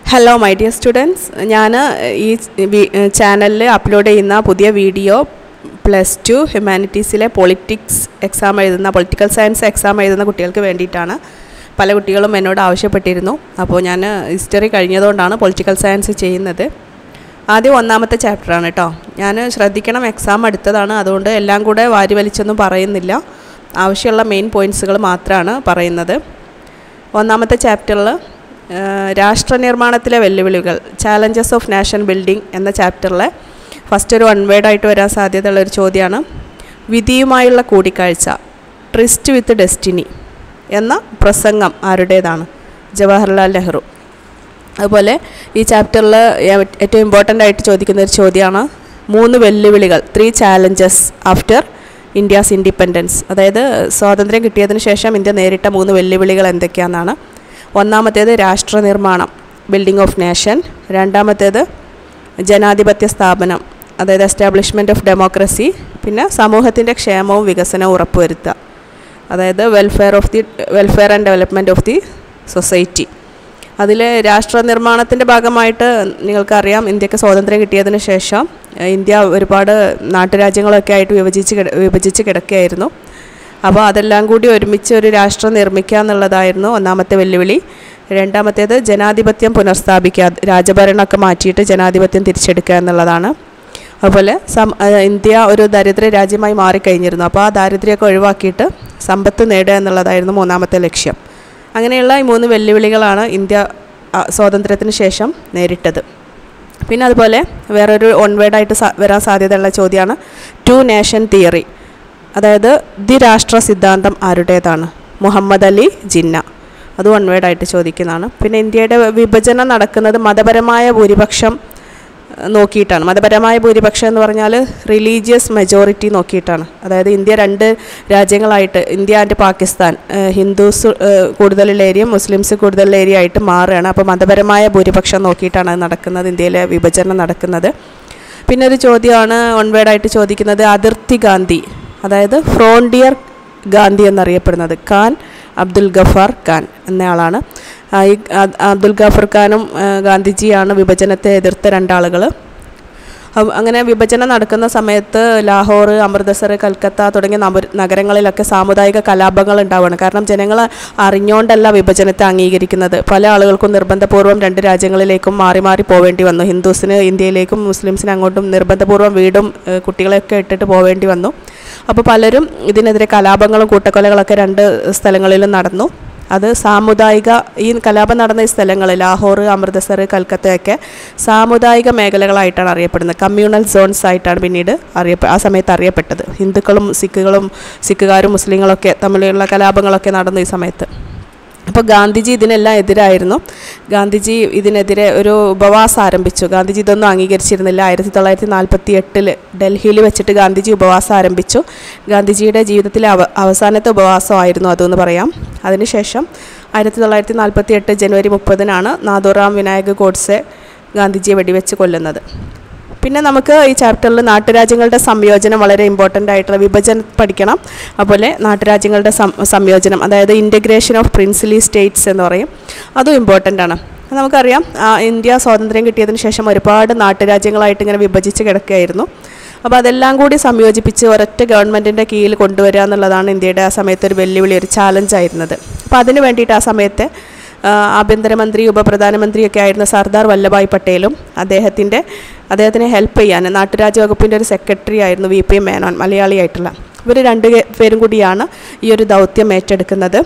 hello my dear students ഞാൻ ഈ ചാനലിൽ അപ്ലോഡ് ചെയ്യുന്ന പുതിയ വീഡിയോ പ്ലസ് ടു ഹ്യൂമാനിറ്റീസിലെ പൊളിറ്റിക്സ് എക്സാം എഴുതുന്ന പൊളിറ്റിക്കൽ സയൻസ് എക്സാം എഴുതുന്ന കുട്ടികൾക്ക് വേണ്ടിയിട്ടാണ് പല കുട്ടികളും എന്നോട് ആവശ്യപ്പെട്ടിരുന്നു അപ്പോൾ ഞാൻ ഹിസ്റ്ററി കഴിഞ്ഞതുകൊണ്ടാണ് പൊളിറ്റിക്കൽ സയൻസ് ചെയ്യുന്നത് ആദ്യം ഒന്നാമത്തെ ചാപ്റ്ററാണ് കേട്ടോ ഞാൻ ശ്രദ്ധിക്കണം എക്സാം അടുത്തതാണ് അതുകൊണ്ട് എല്ലാം കൂടെ വാരി വലിച്ചൊന്നും പറയുന്നില്ല ആവശ്യമുള്ള മെയിൻ പോയിൻറ്റ്സുകൾ മാത്രമാണ് പറയുന്നത് ഒന്നാമത്തെ ചാപ്റ്ററിൽ രാഷ്ട്ര നിർമ്മാണത്തിലെ വെല്ലുവിളികൾ ചാലഞ്ചസ് ഓഫ് നാഷൻ ബിൽഡിംഗ് എന്ന ചാപ്റ്ററിലെ ഫസ്റ്റ് ഒരു വൺ വേർഡായിട്ട് വരാൻ സാധ്യതയുള്ള ഒരു ചോദ്യമാണ് വിധിയുമായുള്ള കൂടിക്കാഴ്ച ട്രിസ്റ്റ് വിത്ത് ഡെസ്റ്റിനി എന്ന പ്രസംഗം ആരുടേതാണ് ജവഹർലാൽ നെഹ്റു അതുപോലെ ഈ ചാപ്റ്ററിൽ ഏറ്റവും ഇമ്പോർട്ടൻ്റ് ആയിട്ട് ചോദിക്കുന്ന ഒരു ചോദ്യമാണ് മൂന്ന് വെല്ലുവിളികൾ three challenges after India's independence അതായത് സ്വാതന്ത്ര്യം കിട്ടിയതിന് ശേഷം ഇന്ത്യ നേരിട്ട മൂന്ന് വെല്ലുവിളികൾ എന്തൊക്കെയാണെന്നാണ് ഒന്നാമത്തേത് രാഷ്ട്ര നിർമ്മാണം ബിൽഡിംഗ് ഓഫ് നേഷൻ രണ്ടാമത്തേത് ജനാധിപത്യ സ്ഥാപനം അതായത് എസ്റ്റാബ്ലിഷ്മെൻറ്റ് ഓഫ് ഡെമോക്രസി പിന്നെ സമൂഹത്തിൻ്റെ ക്ഷേമവും വികസനവും ഉറപ്പുവരുത്തുക അതായത് welfare of the welfare and development of the society അതിൽ രാഷ്ട്ര നിർമ്മാണത്തിൻ്റെ ഭാഗമായിട്ട് നിങ്ങൾക്കറിയാം ഇന്ത്യക്ക് സ്വാതന്ത്ര്യം കിട്ടിയതിന് ശേഷം ഇന്ത്യ ഒരുപാട് നാട്ടുരാജ്യങ്ങളൊക്കെ ആയിട്ട് വിഭജിച്ച് വിഭജിച്ച് കിടക്കുകയായിരുന്നു അപ്പോൾ അതെല്ലാം കൂടി ഒരുമിച്ച് ഒരു രാഷ്ട്രം നിർമ്മിക്കുക എന്നുള്ളതായിരുന്നു ഒന്നാമത്തെ വെല്ലുവിളി രണ്ടാമത്തേത് ജനാധിപത്യം പുനഃസ്ഥാപിക്കുക രാജഭരണമൊക്കെ മാറ്റിയിട്ട് ജനാധിപത്യം തിരിച്ചെടുക്കുക എന്നുള്ളതാണ് അതുപോലെ സം ഇന്ത്യ ഒരു ദരിദ്ര രാജ്യമായി മാറിക്കഴിഞ്ഞിരുന്നു അപ്പോൾ ആ ദാരിദ്ര്യമൊക്കെ ഒഴിവാക്കിയിട്ട് സമ്പത്ത് നേടുക എന്നുള്ളതായിരുന്നു മൂന്നാമത്തെ ലക്ഷ്യം അങ്ങനെയുള്ള ഈ മൂന്ന് വെല്ലുവിളികളാണ് ഇന്ത്യ സ്വാതന്ത്ര്യത്തിന് ശേഷം നേരിട്ടത് പിന്നെ അതുപോലെ വേറൊരു ഓൺവേഡായിട്ട് വരാൻ സാധ്യതയുള്ള ചോദ്യമാണ് ടു നേഷൻ തിയറി അതായത് ദ്വിരാഷ്ട്ര സിദ്ധാന്തം ആരുടേതാണ് മുഹമ്മദ് അലി ജിന്ന അത് വൺ വേർഡായിട്ട് ചോദിക്കുന്നതാണ് പിന്നെ ഇന്ത്യയുടെ വിഭജനം നടക്കുന്നത് മതപരമായ ഭൂരിപക്ഷം നോക്കിയിട്ടാണ് മതപരമായ ഭൂരിപക്ഷം എന്ന് പറഞ്ഞാൽ റിലീജിയസ് മെജോറിറ്റി നോക്കിയിട്ടാണ് അതായത് ഇന്ത്യ രണ്ട് രാജ്യങ്ങളായിട്ട് ഇന്ത്യ ആൻഡ് പാകിസ്ഥാൻ ഹിന്ദുസ് കൂടുതലുള്ള ഏരിയ മുസ്ലിംസ് കൂടുതലുള്ള ഏരിയ ആയിട്ട് മാറുകയാണ് അപ്പോൾ മതപരമായ ഭൂരിപക്ഷം നോക്കിയിട്ടാണ് അത് നടക്കുന്നത് ഇന്ത്യയിലെ വിഭജനം നടക്കുന്നത് പിന്നെ ഒരു ചോദ്യമാണ് ഓൺവേഡായിട്ട് ചോദിക്കുന്നത് അതിർത്തി ഗാന്ധി അതായത് ഫ്രോണ്ടിയർ ഗാന്ധി എന്നറിയപ്പെടുന്നത് ഖാൻ അബ്ദുൽ ഗഫാർ ഖാൻ എന്നയാളാണ് ഈ അബ്ദുൽ ഗഫർ ഖാനും ഗാന്ധിജിയാണ് വിഭജനത്തെ എതിർത്ത രണ്ടാളുകൾ അങ്ങനെ വിഭജനം നടക്കുന്ന സമയത്ത് ലാഹോർ അമൃത്സർ കൽക്കത്ത തുടങ്ങിയ നഗരങ്ങളിലൊക്കെ സാമുദായിക കലാപങ്ങൾ ഉണ്ടാവുകയാണ് കാരണം ജനങ്ങൾ അറിഞ്ഞുകൊണ്ടല്ല വിഭജനത്തെ അംഗീകരിക്കുന്നത് പല ആളുകൾക്കും നിർബന്ധപൂർവ്വം രണ്ട് രാജ്യങ്ങളിലേക്കും മാറി മാറി പോവേണ്ടി വന്നു ഹിന്ദുസിന് ഇന്ത്യയിലേക്കും മുസ്ലിംസിന് അങ്ങോട്ടും നിർബന്ധപൂർവ്വം വീടും കുട്ടികളെയൊക്കെ ഇട്ടിട്ട് പോവേണ്ടി വന്നു അപ്പോൾ പലരും ഇതിനെതിരെ കലാപങ്ങളും കൂട്ടക്കൊലകളൊക്കെ രണ്ട് സ്ഥലങ്ങളിലും നടന്നു അത് സാമുദായിക ഈ കലാപം നടന്ന ഈ സ്ഥലങ്ങൾ ലാഹോർ അമൃത്സർ കൽക്കത്തയൊക്കെ സാമുദായിക മേഖലകളായിട്ടാണ് അറിയപ്പെടുന്നത് കമ്മ്യൂണൽ സോൺസ് ആയിട്ടാണ് പിന്നീട് അറിയപ്പെ ആ സമയത്ത് അറിയപ്പെട്ടത് ഹിന്ദുക്കളും സിഖുകളും സിഖുകാരും മുസ്ലിങ്ങളൊക്കെ തമ്മിലുള്ള കലാപങ്ങളൊക്കെ നടന്നു ഈ സമയത്ത് അപ്പോൾ ഗാന്ധിജി ഇതിനെല്ലാം എതിരായിരുന്നു ഗാന്ധിജി ഇതിനെതിരെ ഒരു ഉപവാസം ആരംഭിച്ചു ഗാന്ധിജി ഇതൊന്നും അംഗീകരിച്ചിരുന്നില്ല ആയിരത്തി തൊള്ളായിരത്തി നാൽപ്പത്തി എട്ടിൽ ഡൽഹിയിൽ വെച്ചിട്ട് ഗാന്ധിജി ഉപവാസം ആരംഭിച്ചു ഗാന്ധിജിയുടെ ജീവിതത്തിലെ അവ അവസാനത്തെ ഉപവാസമായിരുന്നു അതെന്ന് പറയാം അതിനുശേഷം ആയിരത്തി തൊള്ളായിരത്തി നാൽപ്പത്തി എട്ട് ജനുവരി മുപ്പതിനാണ് നാഥുറാം വിനായക് ഗോഡ്സെ ഗാന്ധിജിയെ വെടിവെച്ച് കൊല്ലുന്നത് പിന്നെ നമുക്ക് ഈ ചാപ്റ്ററിൽ നാട്ടുരാജ്യങ്ങളുടെ സംയോജനം വളരെ ഇമ്പോർട്ടൻ്റ് ആയിട്ടുള്ള വിഭജനം പഠിക്കണം അതുപോലെ നാട്ടുരാജ്യങ്ങളുടെ സംയോജനം അതായത് ഇൻറ്റഗ്രേഷൻ ഓഫ് പ്രിൻസിലി സ്റ്റേറ്റ്സ് എന്ന് പറയും അതും ഇമ്പോർട്ടൻ്റ് ആണ് നമുക്കറിയാം ഇന്ത്യ സ്വാതന്ത്ര്യം കിട്ടിയതിന് ശേഷം ഒരുപാട് നാട്ടുരാജ്യങ്ങളായിട്ട് ഇങ്ങനെ വിഭജിച്ച് കിടക്കുകയായിരുന്നു അപ്പോൾ അതെല്ലാം കൂടി സംയോജിപ്പിച്ച് ഒരൊറ്റ ഗവൺമെൻറ്റിൻ്റെ കീഴിൽ കൊണ്ടുവരിക എന്നുള്ളതാണ് ഇന്ത്യയുടെ ആ സമയത്ത് ഒരു വെല്ലുവിളി ഒരു ചാലഞ്ച് ആയിരുന്നത് അപ്പോൾ അതിന് വേണ്ടിയിട്ട് ആ സമയത്തെ ആഭ്യന്തരമന്ത്രി ഉപപ്രധാനമന്ത്രിയൊക്കെ ആയിരുന്ന സർദാർ വല്ലഭായ് പട്ടേലും അദ്ദേഹത്തിൻ്റെ അദ്ദേഹത്തിനെ ഹെൽപ്പ് ചെയ്യാൻ നാട്ടുരാജ്യ വകുപ്പിൻ്റെ ഒരു സെക്രട്ടറി ആയിരുന്നു വി പി മേനോൻ മലയാളിയായിട്ടുള്ള ഇവർ രണ്ട് പേരും കൂടിയാണ് ഈ ഒരു ദൗത്യം ഏറ്റെടുക്കുന്നത്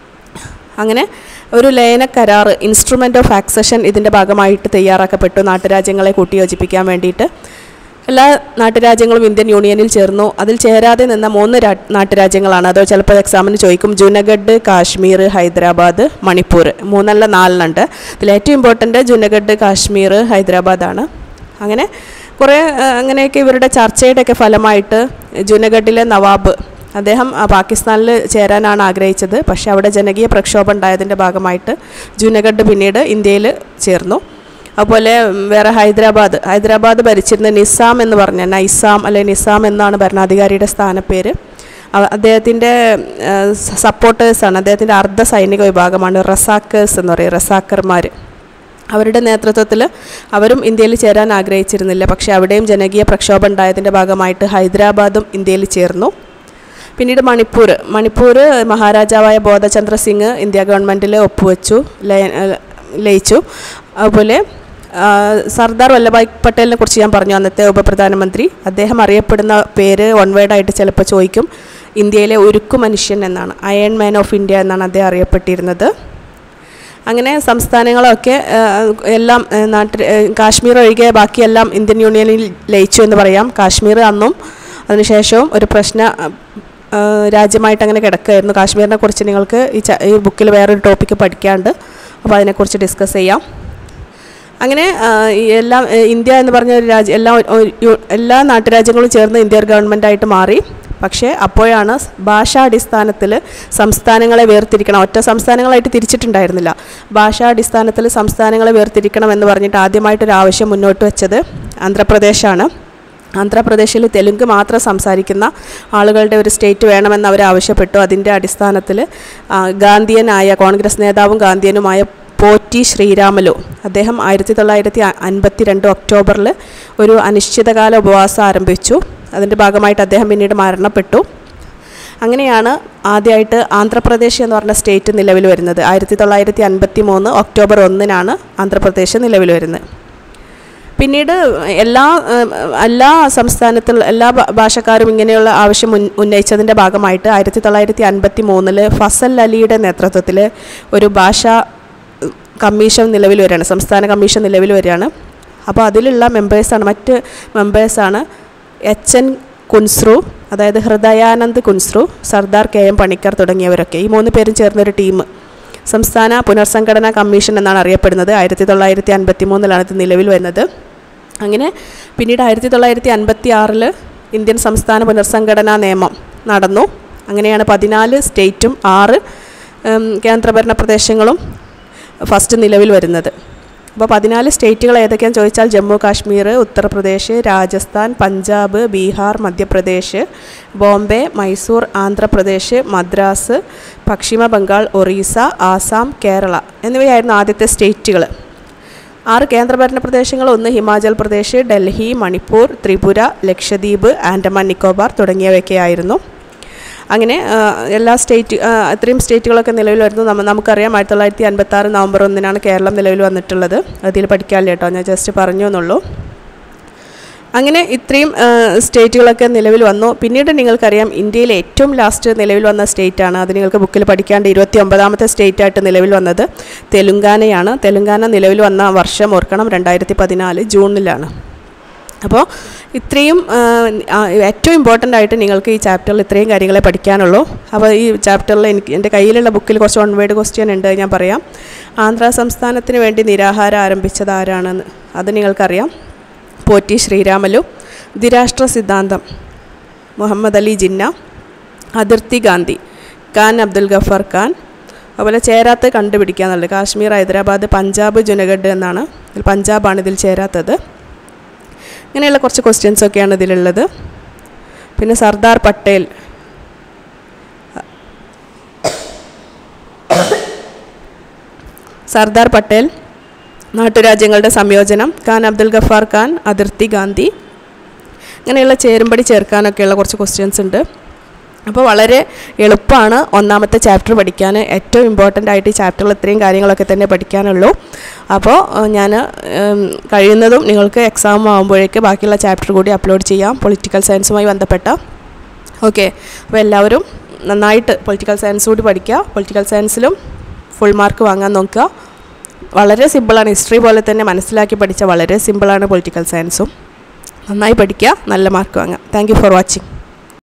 അങ്ങനെ ഒരു ലയന കരാർ ഇൻസ്ട്രുമെൻ്റ് ഓഫ് ആക്സഷൻ ഇതിൻ്റെ ഭാഗമായിട്ട് തയ്യാറാക്കപ്പെട്ടു നാട്ടുരാജ്യങ്ങളെ കൂട്ടിയോജിപ്പിക്കാൻ വേണ്ടിയിട്ട് എല്ലാ നാട്ടുരാജ്യങ്ങളും ഇന്ത്യൻ യൂണിയനിൽ ചേർന്നു അതിൽ ചേരാതെ നിന്ന മൂന്ന് നാട്ടുരാജ്യങ്ങളാണ് അതോ ചിലപ്പോൾ എക്സാമിന് ചോദിക്കും ജുനഗഡ് കാശ്മീർ ഹൈദരാബാദ് മണിപ്പൂർ മൂന്നല്ല നാലെണ്ണുണ്ട് ഇതിൽ ഏറ്റവും ഇമ്പോർട്ടൻ്റ് ജുനഗഡ് കാശ്മീർ ഹൈദരാബാദാണ് അങ്ങനെ കുറേ അങ്ങനെയൊക്കെ ഇവരുടെ ചർച്ചയുടെയൊക്കെ ഫലമായിട്ട് ജുനഗഡിലെ നവാബ് അദ്ദേഹം പാകിസ്ഥാനിൽ ചേരാനാണ് ആഗ്രഹിച്ചത് പക്ഷേ അവിടെ ജനകീയ പ്രക്ഷോഭം ഉണ്ടായതിൻ്റെ ഭാഗമായിട്ട് ജുനഗഡ് പിന്നീട് ഇന്ത്യയിൽ ചേർന്നു അതുപോലെ വേറെ ഹൈദരാബാദ് ഹൈദരാബാദ് ഭരിച്ചിരുന്ന നിസാം എന്ന് പറഞ്ഞ നൈസാം അല്ലെ നിസാം എന്നാണ് ഭരണാധികാരിയുടെ സ്ഥാനപ്പേര് അദ്ദേഹത്തിൻ്റെ സപ്പോർട്ടേഴ്സാണ് അദ്ദേഹത്തിൻ്റെ അർദ്ധ സൈനിക വിഭാഗമാണ് റസാക്കേഴ്സ് എന്ന് പറയും റസാക്കർമാർ അവരുടെ നേതൃത്വത്തിൽ അവരും ഇന്ത്യയിൽ ചേരാൻ ആഗ്രഹിച്ചിരുന്നില്ല പക്ഷേ അവിടെയും ജനകീയ പ്രക്ഷോഭം ഉണ്ടായതിൻ്റെ ഭാഗമായിട്ട് ഹൈദരാബാദും ഇന്ത്യയിൽ ചേർന്നു പിന്നീട് മണിപ്പൂർ മണിപ്പൂർ മഹാരാജാവായ ബോധചന്ദ്ര സിംഗ് ഇന്ത്യ ഗവൺമെൻറ്റിൽ ഒപ്പുവെച്ചു ലയ- ഏഹ് ലയിച്ചു അതുപോലെ ആ, സർദാർ വല്ലഭായ് പട്ടേലിനെ കുറിച്ച് ഞാൻ പറഞ്ഞു അന്നത്തെ ഉപപ്രധാനമന്ത്രി അദ്ദേഹം അറിയപ്പെടുന്ന പേര് വൺ വേർഡായിട്ട് ചിലപ്പോൾ ചോദിക്കും ഇന്ത്യയിലെ ഉരുക്കു മനുഷ്യൻ എന്നാണ് അയൺ മാൻ ഓഫ് ഇന്ത്യ എന്നാണ് അദ്ദേഹം അറിയപ്പെട്ടിരുന്നത് അങ്ങനെ സംസ്ഥാനങ്ങളൊക്കെ ആ, എല്ലാം ആ, നാട്ടിൽ ആ, കാശ്മീർ ഒഴികെ ബാക്കിയെല്ലാം ഇന്ത്യൻ യൂണിയനിൽ ലയിച്ചു എന്ന് പറയാം കാശ്മീർ അന്നും അതിനുശേഷവും ഒരു പ്രശ്ന ആ, രാജ്യമായിട്ട് അങ്ങനെ കിടക്കുകയായിരുന്നു കാശ്മീരിനെ കുറിച്ച് നിങ്ങൾക്ക് ഈ ച- ഈ ബുക്കിൽ വേറൊരു ടോപ്പിക്ക് പഠിക്കാണ്ട് അപ്പോൾ അതിനെക്കുറിച്ച് ഡിസ്കസ് ചെയ്യാം അങ്ങനെ ആ, ഈ എല്ലാം ഏ, ഇന്ത്യ എന്ന് പറഞ്ഞ ഒരു രാജ്യം എല്ലാ ഒരു- യു- എല്ലാ നാട്ടുരാജ്യങ്ങളും ചേർന്ന് ഇന്ത്യ ഒരു ഗവൺമെൻറ്റായിട്ട് മാറി പക്ഷേ അപ്പോഴാണ് ഭാഷാടിസ്ഥാനത്തിൽ സംസ്ഥാനങ്ങളെ വേർതിരിക്കണം ഒറ്റ സംസ്ഥാനങ്ങളായിട്ട് തിരിച്ചിട്ടുണ്ടായിരുന്നില്ല ഭാഷാടിസ്ഥാനത്തിൽ സംസ്ഥാനങ്ങളെ വേർതിരിക്കണം എന്ന് പറഞ്ഞിട്ട് ആദ്യമായിട്ടൊരു ആവശ്യം മുന്നോട്ട് വെച്ചത് ആന്ധ്രാപ്രദേശാണ് ആന്ധ്രാപ്രദേശിൽ തെലുങ്ക് മാത്രം സംസാരിക്കുന്ന ആളുകളുടെ ഒരു സ്റ്റേറ്റ് വേണമെന്ന് അവർ ആവശ്യപ്പെട്ടു അതിൻ്റെ അടിസ്ഥാനത്തിൽ ആ, ഗാന്ധിയനായ കോൺഗ്രസ് നേതാവും ഗാന്ധിയനുമായ പോറ്റി ശ്രീരാമലു അദ്ദേഹം ആയിരത്തി തൊള്ളായിരത്തി അൻപത്തി രണ്ട് ഒക്ടോബറിൽ ഒരു അനിശ്ചിതകാല ഉപവാസം ആരംഭിച്ചു അതിൻ്റെ ഭാഗമായിട്ട് അദ്ദേഹം പിന്നീട് മരണപ്പെട്ടു അങ്ങനെയാണ് ആദ്യമായിട്ട് ആന്ധ്രാപ്രദേശ് എന്ന് പറഞ്ഞ സ്റ്റേറ്റ് നിലവിൽ വരുന്നത് ആയിരത്തി തൊള്ളായിരത്തി അൻപത്തി മൂന്ന് ഒക്ടോബർ ഒന്നിനാണ് ആന്ധ്രാപ്രദേശ് നിലവിൽ വരുന്നത് പിന്നീട് എല്ലാ ഏഹ്, എല്ലാ സംസ്ഥാനത്തുള്ള എല്ലാ ഭാ- ഭാഷക്കാരും ഇങ്ങനെയുള്ള ആവശ്യം ഉന്ന- ഉന്നയിച്ചതിൻ്റെ ഭാഗമായിട്ട് ആയിരത്തി തൊള്ളായിരത്തി അൻപത്തി മൂന്നിൽ ഫസൽ അലിയുടെ നേതൃത്വത്തിൽ ഒരു ഭാഷാ ഏഹ്, കമ്മീഷൻ നിലവിൽ വരികയാണ് സംസ്ഥാന കമ്മീഷൻ നിലവിൽ വരികയാണ് അപ്പോൾ അതിലുള്ള മെമ്പേഴ്സാണ് മറ്റ് മെമ്പേഴ്സാണ് എച്ച് എൻ കുൻസ്രു അതായത് ഹൃദയാനന്ദ് കുൻസ്രു സർദാർ കെ എം പണിക്കർ തുടങ്ങിയവരൊക്കെ ഈ മൂന്ന് പേരും ചേർന്നൊരു ടീം സംസ്ഥാന പുനർസംഘടനാ കമ്മീഷൻ എന്നാണ് അറിയപ്പെടുന്നത് ആയിരത്തി തൊള്ളായിരത്തി അൻപത്തി മൂന്നിലാണ് ഇത് നിലവിൽ വരുന്നത് അങ്ങനെ പിന്നീട് ആയിരത്തി തൊള്ളായിരത്തി അൻപത്തി ആറിൽ ഇന്ത്യൻ സംസ്ഥാന പുനർസംഘടനാ നിയമം നടന്നു അങ്ങനെയാണ് പതിനാല് സ്റ്റേറ്റും ആറ് ഉം, കേന്ദ്രഭരണ പ്രദേശങ്ങളും ഫസ്റ്റ് നിലവിൽ വരുന്നത് അപ്പോൾ പതിനാല് സ്റ്റേറ്റുകൾ ഏതൊക്കെയാണെന്ന് ചോദിച്ചാൽ ജമ്മു കാശ്മീർ ഉത്തർപ്രദേശ് രാജസ്ഥാൻ പഞ്ചാബ് ബീഹാർ മധ്യപ്രദേശ് ബോംബെ മൈസൂർ ആന്ധ്രാപ്രദേശ് മദ്രാസ് പശ്ചിമ ബംഗാൾ ഒറീസ ആസാം കേരള എന്നിവയായിരുന്നു ആദ്യത്തെ സ്റ്റേറ്റുകൾ ആറ് കേന്ദ്രഭരണ പ്രദേശങ്ങൾ ഒന്ന് ഹിമാചൽ പ്രദേശ് ഡൽഹി മണിപ്പൂർ ത്രിപുര ലക്ഷദ്വീപ് ആൻഡമാൻ നിക്കോബാർ തുടങ്ങിയവയൊക്കെയായിരുന്നു അങ്ങനെ ആ, എല്ലാ സ്റ്റേറ്റ് ആ, ഇത്രയും സ്റ്റേറ്റുകളൊക്കെ നിലവിൽ വരുന്നു നമ്മ നമുക്കറിയാം ആയിരത്തി തൊള്ളായിരത്തി അൻപത്തി ആറ് നവംബർ ഒന്നിനാണ് കേരളം നിലവിൽ വന്നിട്ടുള്ളത് അതിൽ പഠിക്കാനില്ല കേട്ടോ ഞാൻ ജസ്റ്റ് പറഞ്ഞു എന്നുള്ളൂ അങ്ങനെ ഇത്രയും ആ, സ്റ്റേറ്റുകളൊക്കെ നിലവിൽ വന്നു പിന്നീട് നിങ്ങൾക്കറിയാം ഇന്ത്യയിലെ ഏറ്റവും ലാസ്റ്റ് നിലവിൽ വന്ന സ്റ്റേറ്റാണ് അത് നിങ്ങൾക്ക് ബുക്കിൽ പഠിക്കാണ്ട് ഇരുപത്തി ഒമ്പതാമത്തെ സ്റ്റേറ്റായിട്ട് നിലവിൽ വന്നത് തെലുങ്കാനയാണ് തെലുങ്കാന നിലവിൽ വന്ന വർഷം ഓർക്കണം രണ്ടായിരത്തി പതിനാല് ജൂണിലാണ് അപ്പോൾ ഇത്രയും ആ, ആ, ഏറ്റവും ഇമ്പോർട്ടൻ്റ് ആയിട്ട് നിങ്ങൾക്ക് ഈ ചാപ്റ്ററിൽ ഇത്രയും കാര്യങ്ങളെ പഠിക്കാനുള്ളൂ അപ്പോൾ ഈ ചാപ്റ്ററിൽ എനിക്ക് എൻ്റെ കയ്യിലുള്ള ബുക്കിൽ കുറച്ച് വൺ വേർഡ് ക്വസ്റ്റ്യൻ ഉണ്ട് ഞാൻ പറയാം ആന്ധ്ര സംസ്ഥാനത്തിന് വേണ്ടി നിരാഹാരം ആരംഭിച്ചത് ആരാണെന്ന് അത് നിങ്ങൾക്കറിയാം പോറ്റി ശ്രീരാമലു ദ്വിരാഷ്ട്ര സിദ്ധാന്തം മുഹമ്മദ് അലി ജിന്ന അതിർത്തി ഗാന്ധി ഖാൻ അബ്ദുൽ ഗഫർ ഖാൻ അതുപോലെ ചേരാത്ത കണ്ടുപിടിക്കുക എന്നുള്ളത് കാശ്മീർ ഹൈദരാബാദ് പഞ്ചാബ് ജുനഗഡ് എന്നാണ് ഇതിൽ പഞ്ചാബാണ് ഇതിൽ ചേരാത്തത് ഇങ്ങനെയുള്ള കുറച്ച് ക്വസ്റ്റ്യൻസ് ഒക്കെയാണ് ഇതിലുള്ളത് പിന്നെ സർദാർ പട്ടേൽ സർദാർ പട്ടേൽ നാട്ടുരാജ്യങ്ങളുടെ സംയോജനം ഖാൻ അബ്ദുൽ ഗഫാർ ഖാൻ അതിർത്തി ഗാന്ധി ഇങ്ങനെയുള്ള ചേരുമ്പടി ചേർക്കാനൊക്കെയുള്ള കുറച്ച് ക്വസ്റ്റ്യൻസ് ഉണ്ട് അപ്പോൾ വളരെ എളുപ്പമാണ് ഒന്നാമത്തെ ചാപ്റ്റർ പഠിക്കാൻ ഏറ്റവും ഇമ്പോർട്ടൻ്റ് ആയിട്ട് ഈ ചാപ്റ്ററിൽ ഇത്രയും കാര്യങ്ങളൊക്കെ തന്നെ പഠിക്കാനുള്ളൂ അപ്പോൾ ഞാൻ കഴിയുന്നതും നിങ്ങൾക്ക് എക്സാം ആകുമ്പോഴേക്ക് ബാക്കിയുള്ള ചാപ്റ്റർ കൂടി അപ്ലോഡ് ചെയ്യാം പൊളിറ്റിക്കൽ സയൻസുമായി ബന്ധപ്പെട്ട ഓക്കെ അപ്പോൾ എല്ലാവരും നന്നായിട്ട് പൊളിറ്റിക്കൽ സയൻസ് കൂടി പഠിക്കുക പൊളിറ്റിക്കൽ സയൻസിലും ഫുൾ മാർക്ക് വാങ്ങാൻ നോക്കുക വളരെ സിമ്പിളാണ് ഹിസ്റ്ററി പോലെ തന്നെ മനസ്സിലാക്കി പഠിച്ച വളരെ സിമ്പിളാണ് പൊളിറ്റിക്കൽ സയൻസും നന്നായി പഠിക്കുക നല്ല മാർക്ക് വാങ്ങാം താങ്ക് യു ഫോർ വാച്ചിങ്